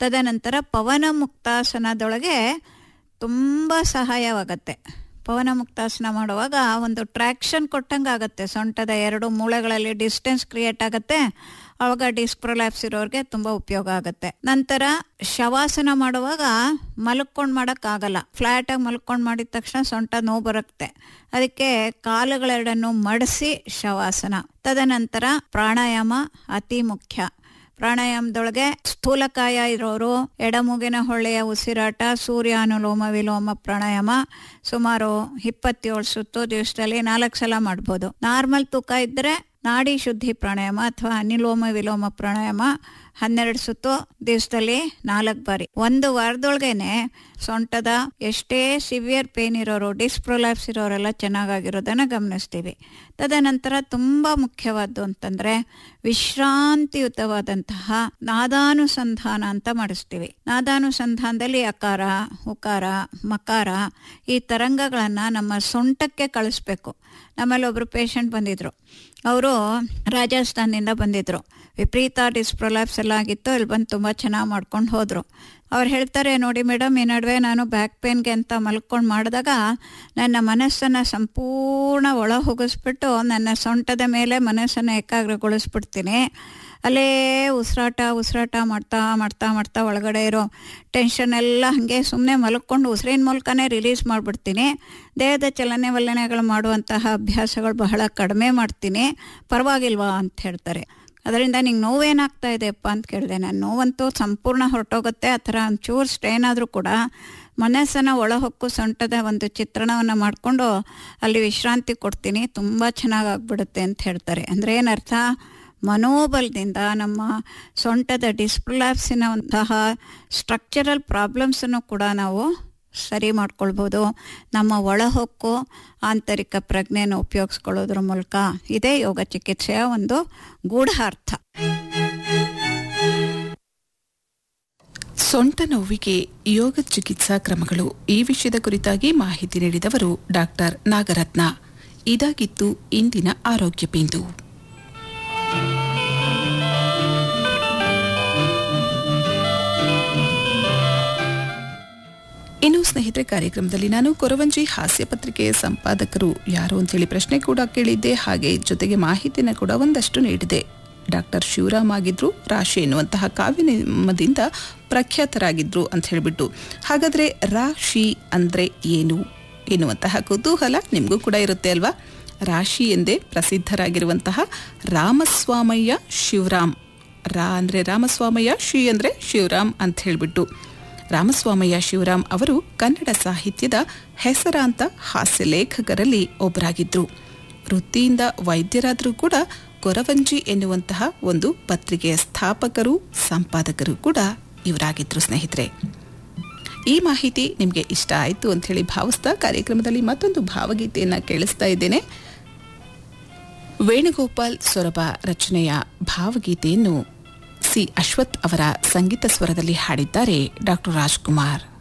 ತದನಂತರ ಪವನ ಮುಕ್ತಾಸನದೊಳಗೆ ತುಂಬ ಸಹಾಯವಾಗತ್ತೆ ಪವನ ಮುಕ್ತಾಸನ ಮಾಡುವಾಗ ಒಂದು ಟ್ರ್ಯಾಕ್ಷನ್ ಕೊಟ್ಟಂಗೆ ಆಗುತ್ತೆ ಸೊಂಟದ ಎರಡು ಮೂಳೆಗಳಲ್ಲಿ ಡಿಸ್ಟೆನ್ಸ್ ಕ್ರಿಯೇಟ್ ಆಗುತ್ತೆ ಅವಾಗ ಡಿಸ್ಪ್ರೊಲ್ಯಾಪ್ಸ್ ಇರೋರಿಗೆ ತುಂಬ ಉಪಯೋಗ ಆಗುತ್ತೆ ನಂತರ ಶವಾಸನ ಮಾಡುವಾಗ ಮಲ್ಕೊಂಡು ಮಾಡೋಕ್ಕಾಗಲ್ಲ ಫ್ಲ್ಯಾಟಾಗಿ ಮಲ್ಕೊಂಡು ಮಾಡಿದ ತಕ್ಷಣ ಸೊಂಟ ನೋವು ಬರುತ್ತೆ ಅದಕ್ಕೆ ಕಾಲುಗಳೆರಡನ್ನು ಮಡಿಸಿ ಶವಾಸನ ತದನಂತರ ಪ್ರಾಣಾಯಾಮ ಅತಿ ಮುಖ್ಯ ಪ್ರಾಣಾಯಾಮದೊಳಗೆ ಸ್ಥೂಲಕಾಯ ಇರೋರು ಎಡಮುಗಿನ ಹೊಳ್ಳೆಯ ಉಸಿರಾಟ ಸೂರ್ಯಾನುಲೋಮ ವಿಲೋಮ ಪ್ರಾಣಾಯಾಮ ಸುಮಾರು ಇಪ್ಪತ್ತೇಳು ಸುತ್ತು ದಿವಸದಲ್ಲಿ ನಾಲ್ಕು ಸಲ ಮಾಡ್ಬೋದು ನಾರ್ಮಲ್ ತೂಕ ಇದ್ದರೆ ನಾಡಿ ಶುದ್ಧಿ ಪ್ರಾಣಾಯಾಮ ಅಥವಾ ಅನಿಲೋಮ ವಿಲೋಮ ಪ್ರಾಣಾಯಾಮ ಹನ್ನೆರಡು ಸುತ್ತು ದಿವಸದಲ್ಲಿ ನಾಲ್ಕು ಬಾರಿ ಒಂದು ವಾರದೊಳಗೇನೆ ಸೊಂಟದ ಎಷ್ಟೇ ಸಿವಿಯರ್ ಪೇನ್ ಇರೋರು ಡಿಸ್ಪ್ರೊಲ್ಯಾಪ್ಸ್ ಇರೋರೆಲ್ಲ ಚೆನ್ನಾಗಾಗಿರೋದನ್ನು ಗಮನಿಸ್ತೀವಿ ತದನಂತರ ತುಂಬ ಮುಖ್ಯವಾದ್ದು ಅಂತಂದರೆ ವಿಶ್ರಾಂತಿಯುತವಾದಂತಹ ನಾದಾನುಸಂಧಾನ ಅಂತ ಮಾಡಿಸ್ತೀವಿ ನಾದಾನುಸಂಧಾನದಲ್ಲಿ ಅಕಾರ ಉಕಾರ ಮಕಾರ ಈ ತರಂಗಗಳನ್ನು ನಮ್ಮ ಸೊಂಟಕ್ಕೆ ಕಳಿಸ್ಬೇಕು ನಮ್ಮಲ್ಲಿ ಒಬ್ಬರು ಪೇಷಂಟ್ ಬಂದಿದ್ರು ಅವರು ರಾಜಸ್ಥಾನದಿಂದ ಬಂದಿದ್ರು ವಿಪರೀತ ಡಿಸ್ಪ್ರೊಲ್ಯಾಪ್ಸ್ ಎಲ್ಲ ಆಗಿತ್ತು ಇಲ್ಲಿ ಬಂದು ತುಂಬ ಚೆನ್ನಾಗಿ ಮಾಡ್ಕೊಂಡು ಹೋದರು ಅವ್ರು ಹೇಳ್ತಾರೆ ನೋಡಿ ಮೇಡಮ್ ಈ ನಡುವೆ ನಾನು ಬ್ಯಾಕ್ ಪೇನ್ಗೆ ಅಂತ ಮಲ್ಕೊಂಡು ಮಾಡಿದಾಗ ನನ್ನ ಮನಸ್ಸನ್ನು ಸಂಪೂರ್ಣ ಒಳ ಹೋಗಿಸ್ಬಿಟ್ಟು ನನ್ನ ಸೊಂಟದ ಮೇಲೆ ಮನಸ್ಸನ್ನು ಏಕಾಗ್ರಗೊಳಿಸ್ಬಿಡ್ತೀನಿ ಅಲ್ಲೇ ಉಸಿರಾಟ ಉಸಿರಾಟ ಮಾಡ್ತಾ ಮಾಡ್ತಾ ಮಾಡ್ತಾ ಒಳಗಡೆ ಇರೋ ಟೆನ್ಷನ್ ಎಲ್ಲ ಹಾಗೆ ಸುಮ್ಮನೆ ಮಲ್ಕೊಂಡು ಉಸಿರಿನ ಮೂಲಕನೇ ರಿಲೀಸ್ ಮಾಡಿಬಿಡ್ತೀನಿ ದೇಹದ ಚಲನೆ ವಲನೆಗಳು ಮಾಡುವಂತಹ ಅಭ್ಯಾಸಗಳು ಬಹಳ ಕಡಿಮೆ ಮಾಡ್ತೀನಿ ಪರವಾಗಿಲ್ವಾ ಅಂತ ಹೇಳ್ತಾರೆ ಅದರಿಂದ ನಿಂಗೆ ನೋವೇನಾಗ್ತಾ ಇದೆಯಪ್ಪ ಅಂತ ಕೇಳಿದೆ ನಾನು ನೋವಂತೂ ಸಂಪೂರ್ಣ ಹೊರಟೋಗುತ್ತೆ ಆ ಥರ ಒಂಚೂರು ಸ್ಟ್ರೈನ್ ಆದರೂ ಕೂಡ ಮನಸ್ಸನ್ನು ಒಳಹೊಕ್ಕು ಸೊಂಟದ ಒಂದು ಚಿತ್ರಣವನ್ನು ಮಾಡಿಕೊಂಡು ಅಲ್ಲಿ ವಿಶ್ರಾಂತಿ ಕೊಡ್ತೀನಿ ತುಂಬ ಚೆನ್ನಾಗಿ ಆಗ್ಬಿಡುತ್ತೆ ಅಂತ ಹೇಳ್ತಾರೆ ಅಂದರೆ ಏನರ್ಥ ಮನೋಬಲದಿಂದ ನಮ್ಮ ಸೊಂಟದ ಡಿಸ್ಪ್ಲಾಪ್ಸಿನ ಒಂತಹ ಸ್ಟ್ರಕ್ಚರಲ್ ಪ್ರಾಬ್ಲಮ್ಸನ್ನು ಕೂಡ ನಾವು ಸರಿ ಮಾಡ್ಕೊಳ್ಬೋದು ನಮ್ಮ ಒಳಹೊಕ್ಕು ಆಂತರಿಕ ಪ್ರಜ್ಞೆಯನ್ನು ಉಪಯೋಗಿಸ್ಕೊಳ್ಳೋದ್ರ ಮೂಲಕ ಇದೇ ಯೋಗ ಚಿಕಿತ್ಸೆಯ ಒಂದು ಗೂಢಾರ್ಥ ಸೊಂಟ ನೋವಿಗೆ ಯೋಗ ಚಿಕಿತ್ಸಾ ಕ್ರಮಗಳು ಈ ವಿಷಯದ ಕುರಿತಾಗಿ ಮಾಹಿತಿ ನೀಡಿದವರು ಡಾಕ್ಟರ್ ನಾಗರತ್ನ ಇದಾಗಿತ್ತು ಇಂದಿನ ಆರೋಗ್ಯ ಬಿಂದು ಇನ್ನು ಸ್ನೇಹಿತರೆ ಕಾರ್ಯಕ್ರಮದಲ್ಲಿ ನಾನು ಕೊರವಂಜಿ ಹಾಸ್ಯ ಪತ್ರಿಕೆಯ ಸಂಪಾದಕರು ಯಾರು ಅಂತೇಳಿ ಪ್ರಶ್ನೆ ಕೂಡ ಕೇಳಿದ್ದೆ ಹಾಗೆ ಜೊತೆಗೆ ಮಾಹಿತಿನ ಕೂಡ ಒಂದಷ್ಟು ನೀಡಿದೆ ಡಾಕ್ಟರ್ ಶಿವರಾಮ್ ಆಗಿದ್ರು ರಾಶಿ ಎನ್ನುವಂತಹ ಕಾವ್ಯನಿಮದಿಂದ ಪ್ರಖ್ಯಾತರಾಗಿದ್ರು ಅಂತ ಹೇಳಿಬಿಟ್ಟು ಹಾಗಾದ್ರೆ ರಾಶಿ ಅಂದ್ರೆ ಏನು ಎನ್ನುವಂತಹ ಕುತೂಹಲ ನಿಮಗೂ ಕೂಡ ಇರುತ್ತೆ ಅಲ್ವಾ ರಾಶಿ ಎಂದೇ ಪ್ರಸಿದ್ಧರಾಗಿರುವಂತಹ ರಾಮಸ್ವಾಮಯ್ಯ ಶಿವರಾಮ್ ರಾ ಅಂದರೆ ರಾಮಸ್ವಾಮಯ್ಯ ಶಿ ಅಂದರೆ ಶಿವರಾಮ್ ಅಂತ ಹೇಳಿಬಿಟ್ಟು ರಾಮಸ್ವಾಮಯ್ಯ ಶಿವರಾಮ್ ಅವರು ಕನ್ನಡ ಸಾಹಿತ್ಯದ ಹೆಸರಾಂತ ಹಾಸ್ಯ ಲೇಖಕರಲ್ಲಿ ಒಬ್ಬರಾಗಿದ್ದರು ವೃತ್ತಿಯಿಂದ ವೈದ್ಯರಾದರೂ ಕೂಡ ಕೊರವಂಜಿ ಎನ್ನುವಂತಹ ಒಂದು ಪತ್ರಿಕೆಯ ಸ್ಥಾಪಕರು ಸಂಪಾದಕರು ಕೂಡ ಇವರಾಗಿದ್ದರು ಸ್ನೇಹಿತರೆ ಈ ಮಾಹಿತಿ ನಿಮಗೆ ಇಷ್ಟ ಆಯಿತು ಅಂತ ಹೇಳಿ ಭಾವಿಸ್ತಾ ಕಾರ್ಯಕ್ರಮದಲ್ಲಿ ಮತ್ತೊಂದು ಭಾವಗೀತೆಯನ್ನು ಕೇಳಿಸ್ತಾ ಇದ್ದೇನೆ ವೇಣುಗೋಪಾಲ್ ಸೊರಬ ರಚನೆಯ ಭಾವಗೀತೆಯನ್ನು ಸಿ ಅಶ್ವಥ್ ಅವರ ಸಂಗೀತ ಸ್ವರದಲ್ಲಿ ಹಾಡಿದ್ದಾರೆ ಡಾಕ್ಟರ್ ರಾಜ್ಕುಮಾರ್